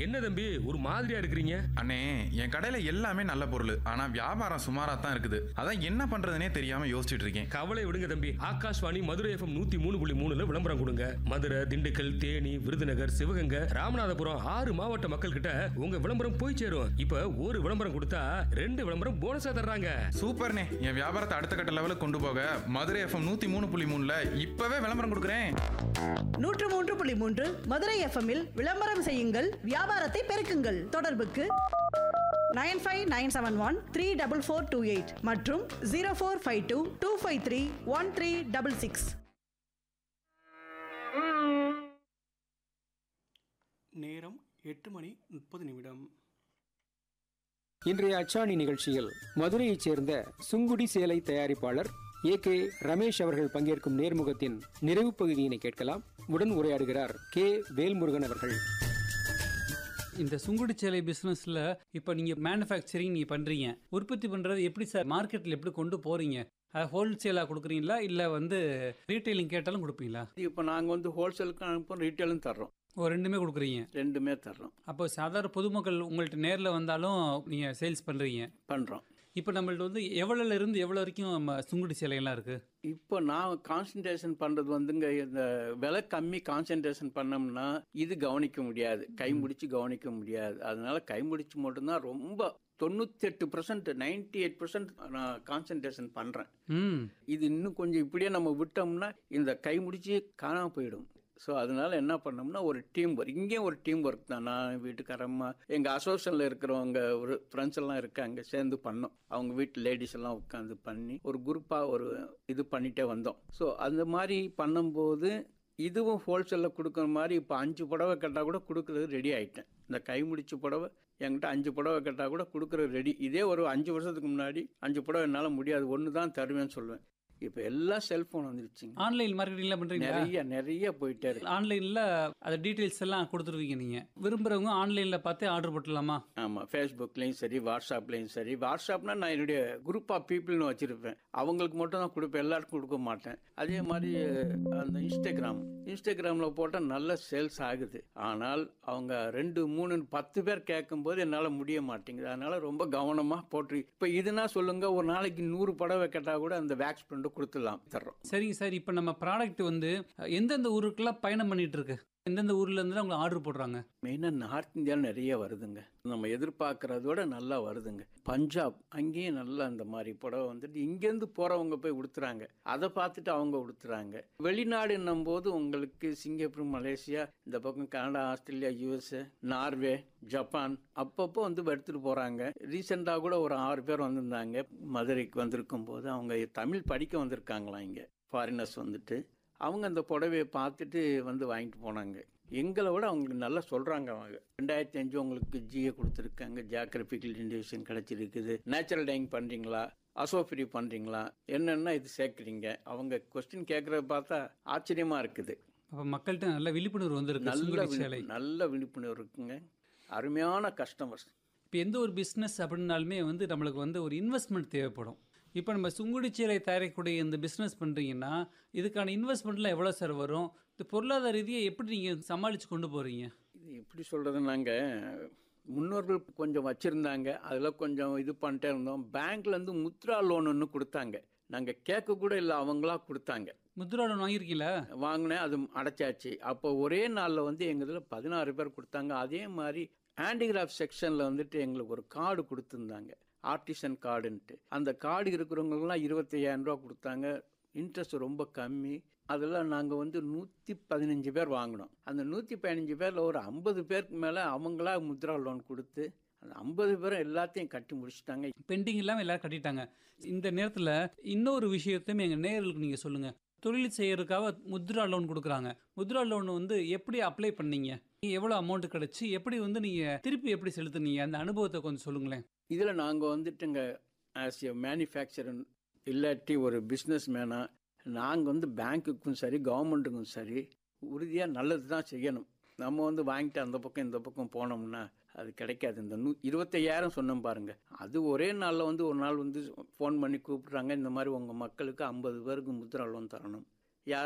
என்ன தம்பி ஒரு மாதிரியா இருக்கிறீங்க அண்ணே என் கடையில எல்லாமே நல்ல பொருள் ஆனா வியாபாரம் சுமாரா தான் இருக்குது அதான் என்ன பண்றதுனே தெரியாம யோசிச்சுட்டு இருக்கேன் கவலை விடுங்க தம்பி ஆகாஷ்வாணி மதுரை எஃப்எம் நூத்தி மூணு புள்ளி மூணுல விளம்பரம் கொடுங்க மதுரை திண்டுக்கல் தேனி விருதுநகர் சிவகங்கை ராமநாதபுரம் ஆறு மாவட்ட மக்கள் கிட்ட உங்க விளம்பரம் போய் சேரும் இப்ப ஒரு விளம்பரம் கொடுத்தா ரெண்டு விளம்பரம் போனஸா தர்றாங்க சூப்பர்ண்ணே என் வியாபாரத்தை அடுத்த கட்ட லெவலுக்கு கொண்டு போக மதுரை எஃப்எம் நூத்தி மூணு புள்ளி மூணுல இப்பவே விளம்பரம் கொடுக்குறேன் நூற்று மூன்று புள்ளி மூன்று மதுரை எஃப்எம்மில் விளம்பரம் செய்யுங்கள் வியாபாரத்தை பெருக்குங்கள் தொடர்புக்கு nine five nine seven one three double four two eight மற்றும் zero four five two two five three one three double six நேரம் எட்டு மணி முப்பது நிமிடம் இன்றைய அச்சாணி நிகழ்ச்சியில் மதுரையைச் சேர்ந்த சுங்குடி சேலை தயாரிப்பாளர் ஏ கே ரமேஷ் அவர்கள் பங்கேற்கும் நேர்முகத்தின் நிறைவு பகுதியினை கேட்கலாம் உடன் உரையாடுகிறார் கே வேல்முருகன் அவர்கள் இந்த சுங்குடி சேலை பிஸ்னஸில் இப்போ நீங்கள் மேனுஃபேக்சரிங் நீங்கள் பண்ணுறீங்க உற்பத்தி பண்ணுறது எப்படி சார் மார்க்கெட்டில் எப்படி கொண்டு போகிறீங்க அது ஹோல்சேலாக கொடுக்குறீங்களா இல்லை வந்து ரீட்டைலிங் கேட்டாலும் கொடுப்பீங்களா இப்போ நாங்கள் வந்து ஹோல்சேலுக்கு அனுப்புகிறோம் ரீட்டெயிலும் தர்றோம் ஓ ரெண்டுமே கொடுக்குறீங்க ரெண்டுமே தர்றோம் அப்போ சாதாரண பொதுமக்கள் உங்கள்கிட்ட நேரில் வந்தாலும் நீங்கள் சேல்ஸ் பண்ணுறீங்க பண்ணுறோம் இப்போ நம்மள்ட்ட வந்து எவ்வளோல இருந்து எவ்வளோ வரைக்கும் நம்ம சுங்குடி சேலையெல்லாம் இருக்குது இப்போ நான் கான்சன்ட்ரேஷன் பண்ணுறது வந்துங்க இந்த விலை கம்மி கான்சன்ட்ரேஷன் பண்ணோம்னா இது கவனிக்க முடியாது கை முடிச்சு கவனிக்க முடியாது அதனால கை முடிச்சு மட்டும்தான் ரொம்ப தொண்ணூத்தெட்டு பர்சன்ட் நைன்டி எயிட் பர்சன்ட் நான் கான்சன்ட்ரேஷன் பண்ணுறேன் ம் இது இன்னும் கொஞ்சம் இப்படியே நம்ம விட்டோம்னா இந்த கை முடிச்சு காணாமல் போயிடும் ஸோ அதனால என்ன பண்ணோம்னா ஒரு டீம் ஒர்க் இங்கேயும் ஒரு டீம் ஒர்க் தான் நான் வீட்டுக்காரம்மா எங்கள் அசோசியேஷனில் இருக்கிறவங்க ஒரு ஃப்ரெண்ட்ஸ் எல்லாம் இருக்காங்க சேர்ந்து பண்ணோம் அவங்க வீட்டு லேடிஸ் எல்லாம் உட்காந்து பண்ணி ஒரு குரூப்பாக ஒரு இது பண்ணிட்டே வந்தோம் ஸோ அந்த மாதிரி பண்ணும்போது இதுவும் ஹோல்சேலில் கொடுக்குற மாதிரி இப்போ அஞ்சு புடவை கேட்டால் கூட கொடுக்குறது ரெடி ஆயிட்டேன் இந்த கை முடிச்ச புடவை என்கிட்ட அஞ்சு புடவை கேட்டால் கூட கொடுக்குறது ரெடி இதே ஒரு அஞ்சு வருஷத்துக்கு முன்னாடி அஞ்சு புடவை என்னால் முடியாது ஒன்று தான் தருவேன்னு சொல்லுவேன் இப்போ எல்லாம் செல்ஃபோன் வந்துருச்சுங்க ஆன்லைன் மார்க்கெட்டிங்லாம் பண்ணுறீங்களா நிறைய நிறைய போயிட்டே இருக்கு ஆன்லைனில் அது டீட்டெயில்ஸ் எல்லாம் கொடுத்துருவீங்க நீங்கள் விரும்புகிறவங்க ஆன்லைனில் பார்த்தே ஆர்டர் போட்டுடலாமா ஆமாம் ஃபேஸ்புக்லேயும் சரி வாட்ஸ்அப்லேயும் சரி வாட்ஸ்அப்னா நான் என்னுடைய குரூப் ஆஃப் பீப்புள்னு வச்சுருப்பேன் அவங்களுக்கு மட்டும் தான் கொடுப்பேன் எல்லாருக்கும் கொடுக்க மாட்டேன் அதே மாதிரி அந்த இன்ஸ்டாகிராம் இன்ஸ்டாகிராமில் போட்டால் நல்ல சேல்ஸ் ஆகுது ஆனால் அவங்க ரெண்டு மூணு பத்து பேர் கேட்கும்போது என்னால் முடிய மாட்டேங்குது அதனால் ரொம்ப கவனமாக போட்டு இப்போ இதுனா சொல்லுங்கள் ஒரு நாளைக்கு நூறு புடவை கேட்டால் கூட அந்த வேக்ஸ் பிரிண்ட் கொடுத்துடலாம் தர்றோம் சரிங்க சார் இப்போ நம்ம ப்ராடக்ட் வந்து எந்தெந்த ஊருக்கெல்லாம் பயணம் பண்ணிட்டு இருக்கு எந்தெந்த ஊர்ல இருந்து அவங்க ஆர்டர் போடுறாங்க மெயினாக நார்த் இந்தியாவில் நிறைய வருதுங்க நம்ம எதிர்பார்க்கறதோட நல்லா வருதுங்க பஞ்சாப் அங்கேயும் நல்லா அந்த மாதிரி புடவை வந்துட்டு இங்கேருந்து போகிறவங்க போய் உடுத்துறாங்க அதை பார்த்துட்டு அவங்க உடுத்துறாங்க வெளிநாடுன்னும் போது உங்களுக்கு சிங்கப்பூர் மலேசியா இந்த பக்கம் Canada Australia USA Norway Japan அப்பப்போ வந்து எடுத்துகிட்டு போகிறாங்க ரீசெண்டாக கூட ஒரு ஆறு பேர் வந்திருந்தாங்க மதுரைக்கு வந்திருக்கும் போது அவங்க தமிழ் படிக்க வந்திருக்காங்களாம் இங்கே ஃபாரினர்ஸ் வந்துட்டு அவங்க அந்த புடவையை பார்த்துட்டு வந்து வாங்கிட்டு போனாங்க எங்களை விட அவங்களுக்கு நல்லா சொல்கிறாங்க அவங்க ரெண்டாயிரத்தி அஞ்சு உங்களுக்கு ஜிஏ கொடுத்துருக்காங்க ஜியாகிரபிக்கல் இண்டிவிஷன் கிடச்சிருக்குது நேச்சுரல் டைங் பண்ணுறீங்களா அசோஃப்ரி பண்ணுறீங்களா என்னென்ன இது சேர்க்குறீங்க அவங்க கொஸ்டின் கேட்குறத பார்த்தா ஆச்சரியமாக இருக்குது அப்போ மக்கள்கிட்ட நல்ல விழிப்புணர்வு வந்திருக்கு நல்ல சுங்குடி விழி- சேலை நல்ல விழிப்புணர்வு இருக்குங்க அருமையான கஸ்டமர்ஸ் இப்போ எந்த ஒரு பிஸ்னஸ் அப்படின்னாலுமே வந்து நம்மளுக்கு வந்து ஒரு இன்வெஸ்ட்மெண்ட் தேவைப்படும் இப்போ நம்ம சுங்குடி சேலை தயாரிக்கக்கூடிய இந்த பிஸ்னஸ் பண்ணுறீங்கன்னா இதுக்கான இன்வெஸ்ட்மெண்ட்லாம் எவ்வளோ சார் வரும் இந்த பொருளாதார ரீதியை எப்படி நீங்கள் சமாளித்து கொண்டு போகிறீங்க இது எப்படி சொல்கிறது நாங்கள் முன்னோர்கள் கொஞ்சம் வச்சுருந்தாங்க அதில் கொஞ்சம் இது பண்ணிட்டே இருந்தோம் பேங்க்லேருந்து முத்ரா லோன் ஒன்று கொடுத்தாங்க நாங்கள் கேட்க கூட இல்லை அவங்களா கொடுத்தாங்க முத்ரா லோன் வாங்கியிருக்கீங்களா வாங்கினேன் அது அடைச்சாச்சு அப்போ ஒரே நாளில் வந்து எங்கள் இதில் பதினாறு பேர் கொடுத்தாங்க அதே மாதிரி ஹேண்டிகிராஃப்ட் செக்ஷனில் வந்துட்டு எங்களுக்கு ஒரு கார்டு கொடுத்துருந்தாங்க ஆர்டிசன் கார்டுன்ட்டு அந்த கார்டு இருக்கிறவங்களுக்குலாம் இருபத்தையாயிரம் ரூபா கொடுத்தாங்க இன்ட்ரெஸ்ட் ரொம்ப கம்மி அதெல்லாம் நாங்கள் வந்து நூற்றி பதினஞ்சு பேர் வாங்கினோம் அந்த நூற்றி பதினஞ்சு பேரில் ஒரு ஐம்பது பேருக்கு மேலே அவங்களா முத்ரா லோன் கொடுத்து அந்த ஐம்பது பேரும் எல்லாத்தையும் கட்டி முடிச்சிட்டாங்க பெண்டிங் இல்லாமல் எல்லாரும் கட்டிட்டாங்க இந்த நேரத்தில் இன்னொரு விஷயத்தையும் எங்கள் நேயர்களுக்கு நீங்கள் சொல்லுங்கள் தொழில் செய்யறதுக்காக முத்ரா லோன் கொடுக்குறாங்க முத்ரா லோன் வந்து எப்படி அப்ளை பண்ணீங்க எவ்வளோ அமௌண்ட் கிடச்சி எப்படி வந்து நீங்கள் திருப்பி எப்படி செலுத்துனீங்க அந்த அனுபவத்தை கொஞ்சம் சொல்லுங்களேன் இதில் நாங்கள் வந்துட்டுங்க ஆஸ் எ மேனுஃபேக்சரர் இல்லாட்டி ஒரு பிஸ்னஸ் மேனாக நாங்கள் வந்து பேங்க்குக்கும் சரி கவர்மெண்ட்டுக்கும் சரி உறுதியாக நல்லது தான் செய்யணும் நம்ம வந்து வாங்கிட்டு அந்த பக்கம் இந்த பக்கம் போனோம்னா அது கிடைக்காது இந்த நூ இருபத்தையாயிரம் சொன்னோம் பாருங்க அது ஒரே நாளில் வந்து ஒரு நாள் வந்து ஃபோன் பண்ணி கூப்பிட்றாங்க இந்த மாதிரி உங்கள் மக்களுக்கு ஐம்பது பேருக்கு முத்ரா லோன் தரணும்